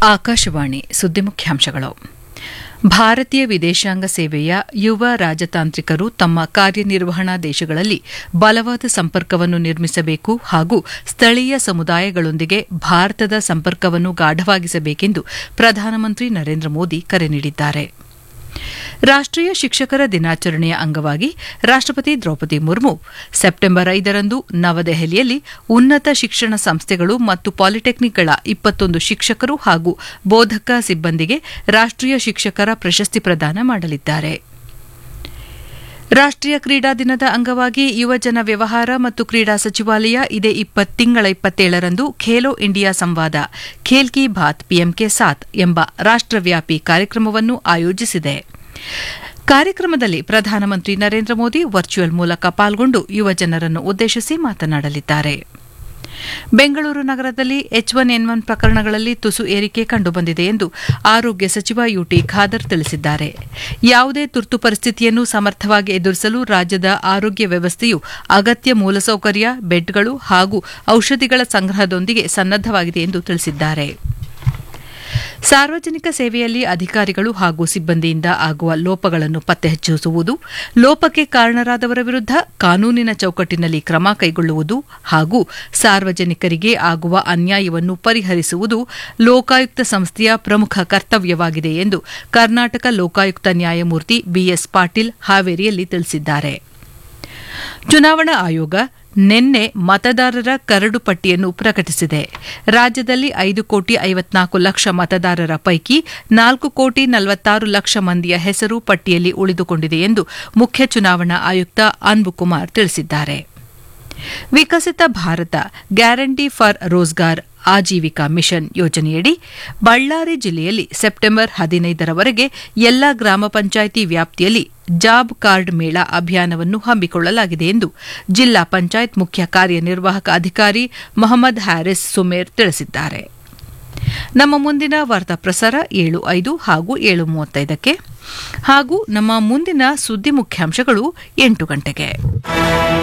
ಆಕಾಶವಾಣಿ ಸುದ್ದಿ ಮುಖ್ಯಾಂಶಗಳು ಭಾರತೀಯ ವಿದೇಶಾಂಗ ಸೇವೆಯ ಯುವ ರಾಜತಾಂತ್ರಿಕರು ತಮ್ಮ ಕಾರ್ಯನಿರ್ವಹಣಾ ದೇಶಗಳಲ್ಲಿ ಬಲವಾದ ಸಂಪರ್ಕವನ್ನು ನಿರ್ಮಿಸಬೇಕು ಹಾಗೂ ಸ್ಥಳೀಯ ಸಮುದಾಯಗಳೊಂದಿಗೆ ಭಾರತದ ಸಂಪರ್ಕವನ್ನು ಗಾಢವಾಗಿಸಬೇಕೆಂದು ಪ್ರಧಾನಮಂತ್ರಿ ನರೇಂದ್ರ ಮೋದಿ ಕರೆ ನೀಡಿದ್ದಾರೆ ರಾಷ್ಟೀಯ ಶಿಕ್ಷಕರ ದಿನಾಚರಣೆಯ ಅಂಗವಾಗಿ ರಾಷ್ಟಪತಿ ದ್ರೌಪದಿ ಮುರ್ಮು ಸೆಪ್ಟೆಂಬರ್ ಐದರಂದು ನವದೆಹಲಿಯಲ್ಲಿ ಉನ್ನತ ಶಿಕ್ಷಣ ಸಂಸ್ಥೆಗಳು ಮತ್ತು ಪಾಲಿಟೆಕ್ನಿಕ್ಗಳ ಇಪ್ಪತ್ತೊಂದು ಶಿಕ್ಷಕರು ಹಾಗೂ ಬೋಧಕ ಸಿಬ್ಬಂದಿಗೆ ರಾಷ್ಟೀಯ ಶಿಕ್ಷಕರ ಪ್ರಶಸ್ತಿ ಪ್ರದಾನ ಮಾಡಲಿದ್ದಾರೆ ರಾಷ್ಟೀಯ ಕ್ರೀಡಾ ದಿನದ ಅಂಗವಾಗಿ ಯುವಜನ ವ್ಯವಹಾರ ಮತ್ತು ಕ್ರೀಡಾ ಸಚಿವಾಲಯ ಇದೇ ತಿಂಗಳ ಇಪ್ಪತ್ತೇಳರಂದು ಖೇಲೋ ಇಂಡಿಯಾ ಸಂವಾದ ಖೇಲ್ ಕಿ ಬಾತ್ ಪಿಎಂಕೆ ಸಾತ್ ಎಂಬ ರಾಷ್ಟವ್ಯಾಪಿ ಕಾರ್ಯಕ್ರಮವನ್ನು ಆಯೋಜಿಸಿದೆ ಕಾರ್ಯಕ್ರಮದಲ್ಲಿ ಪ್ರಧಾನಮಂತ್ರಿ ನರೇಂದ್ರ ಮೋದಿ ವರ್ಚುವಲ್ ಮೂಲಕ ಪಾಲ್ಗೊಂಡು ಯುವಜನರನ್ನು ಉದ್ದೇಶಿಸಿ ಮಾತನಾಡಲಿದ್ದಾರೆ ಬೆಂಗಳೂರು ನಗರದಲ್ಲಿ ಎಚ್ ಒನ್ ಎನ್ ಒನ್ ಪ್ರಕರಣಗಳಲ್ಲಿ ತುಸು ಏರಿಕೆ ಕಂಡುಬಂದಿದೆ ಎಂದು ಆರೋಗ್ಯ ಸಚಿವ ಯುಟಿ ಖಾದರ್ ತಿಳಿಸಿದ್ದಾರೆ ಯಾವುದೇ ತುರ್ತು ಪರಿಸ್ಥಿತಿಯನ್ನು ಸಮರ್ಥವಾಗಿ ಎದುರಿಸಲು ರಾಜ್ಯದ ಆರೋಗ್ಯ ವ್ಯವಸ್ಥೆಯು ಅಗತ್ಯ ಮೂಲಸೌಕರ್ಯ ಬೆಡ್ಗಳು ಹಾಗೂ ಔಷಧಿಗಳ ಸಂಗ್ರಹದೊಂದಿಗೆ ಸನ್ನದ್ದವಾಗಿದೆ ಎಂದು ತಿಳಿಸಿದ್ದಾರೆ ಸಾರ್ವಜನಿಕ ಸೇವೆಯಲ್ಲಿ ಅಧಿಕಾರಿಗಳು ಹಾಗೂ ಸಿಬ್ಬಂದಿಯಿಂದ ಆಗುವ ಲೋಪಗಳನ್ನು ಪತ್ತೆಹಚ್ಚುವುದು ಲೋಪಕ್ಕೆ ಕಾರಣರಾದವರ ವಿರುದ್ಧ ಕಾನೂನಿನ ಚೌಕಟ್ಟಿನಲ್ಲಿ ಕ್ರಮ ಕೈಗೊಳ್ಳುವುದು ಹಾಗೂ ಸಾರ್ವಜನಿಕರಿಗೆ ಆಗುವ ಅನ್ಯಾಯವನ್ನು ಪರಿಹರಿಸುವುದು ಲೋಕಾಯುಕ್ತ ಸಂಸ್ಥೆಯ ಪ್ರಮುಖ ಕರ್ತವ್ಯವಾಗಿದೆ ಎಂದು ಕರ್ನಾಟಕ ಲೋಕಾಯುಕ್ತ ನ್ಯಾಯಮೂರ್ತಿ ಬಿಎಸ್ ಪಾಟೀಲ್ ಹಾವೇರಿಯಲ್ಲಿ ತಿಳಿಸಿದ್ದಾರೆ ಚುನಾವಣಾ ಆಯೋಗ ನಿನ್ನೆ ಮತದಾರರ ಕರಡು ಪಟ್ಟಿಯನ್ನು ಪ್ರಕಟಿಸಿದೆ ರಾಜ್ಯದಲ್ಲಿ ಐದು ಕೋಟಿ ಐವತ್ನಾಲ್ಕು ಲಕ್ಷ ಮತದಾರರ ಪೈಕಿ ನಾಲ್ಕು ಕೋಟಿ ನಲವತ್ತಾರು ಲಕ್ಷ ಮಂದಿಯ ಹೆಸರು ಪಟ್ಟಿಯಲ್ಲಿ ಉಳಿದುಕೊಂಡಿದೆ ಎಂದು ಮುಖ್ಯ ಚುನಾವಣಾ ಆಯುಕ್ತ ಅನ್ಬುಕುಮಾರ್ ತಿಳಿಸಿದ್ದಾರೆ Viksit Bharat guarantee for Rozgar Ajeevika mission ಯೋಜನೆಯಡಿ ಬಳ್ಳಾರಿ ಜಿಲ್ಲೆಯಲ್ಲಿ ಸೆಪ್ಟೆಂಬರ್ ಹದಿನೈದರವರೆಗೆ ಎಲ್ಲಾ ಗ್ರಾಮ ಪಂಚಾಯಿತಿ ವ್ಯಾಪ್ತಿಯಲ್ಲಿ ಜಾಬ್ ಕಾರ್ಡ್ ಮೇಳ ಅಭಿಯಾನವನ್ನು ಹಮ್ಮಿಕೊಳ್ಳಲಾಗಿದೆ ಎಂದು ಜಿಲ್ಲಾ ಪಂಚಾಯತ್ ಮುಖ್ಯ ಕಾರ್ಯನಿರ್ವಾಹಕ ಅಧಿಕಾರಿ ಮೊಹಮ್ಮದ್ ಹ್ಯಾರಿಸ್ ಸುಮೇರ್ ತಿಳಿಸಿದ್ದಾರೆ ನಮ್ಮ ಮುಂದಿನ ವಾರ್ತಾ ಪ್ರಸಾರ ಏಳು ಐದು ಹಾಗೂ ಏಳು ಮೂವತ್ತೈದಕ್ಕೆ ಹಾಗೂ ನಮ್ಮ ಮುಂದಿನ ಸುದ್ದಿ ಮುಖ್ಯಾಂಶಗಳು ಎಂಟು ಗಂಟೆಗೆ